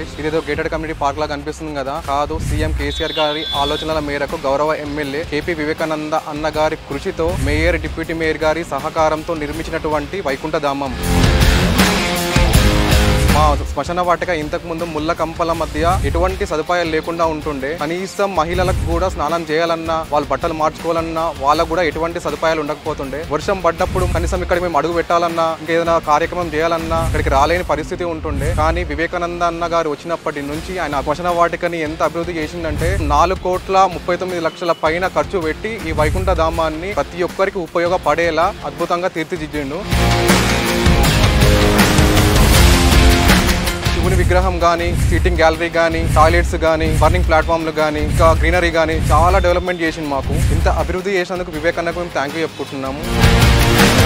గణేష్ ఇదేదో gated community park లాగా కనిపిస్తుంది కదా కాదు సీఎం కేసీఆర్ గారి ఆలోచనల మేరకు గౌరవ ఎమ్మెల్యే కేపీ వివేకానంద అన్న గారి కృషితో మేయర్ డిప్యూటీ మేయర్ గారి సహకారంతో నిర్మించినటువంటి వైకుంఠధామం మా శ్మశాన వాటిక ఇంతకు ముందు ముళ్ళ కంపల మధ్య ఎటువంటి సదుపాయాలు లేకుండా ఉంటుండే కనీసం మహిళలకు కూడా స్నానం చేయాలన్నా వాళ్ళు బట్టలు మార్చుకోవాలన్నా వాళ్ళకు కూడా ఎటువంటి సదుపాయాలు ఉండకపోతుండే వర్షం పడ్డప్పుడు కనీసం ఇక్కడికి మేము అడుగు పెట్టాలన్నా ఇంకేదైనా కార్యక్రమం చేయాలన్నా ఇక్కడికి రాలేని పరిస్థితి ఉంటుండే కానీ వివేకానంద అన్న గారు వచ్చినప్పటి నుంచి ఆయన శ్మశాన వాటికని ఎంత అభివృద్ధి చేసిందంటే నాలుగు కోట్ల ముప్పై తొమ్మిది లక్షల పైన ఖర్చు పెట్టి ఈ వైకుంఠ ధామాన్ని ప్రతి ఒక్కరికి ఉపయోగపడేలా అద్భుతంగా తీర్చిదిద్దిండు శివుని విగ్రహం కానీ సీటింగ్ గ్యాలరీ కానీ టాయిలెట్స్ కానీ బర్నింగ్ ప్లాట్ఫామ్లు కానీ ఇంకా గ్రీనరీ కానీ చాలా డెవలప్మెంట్ చేసింది మాకు ఇంత అభివృద్ధి చేసినందుకు వివేకానందకు మేము థ్యాంక్ యూ చెప్పుకుంటున్నాము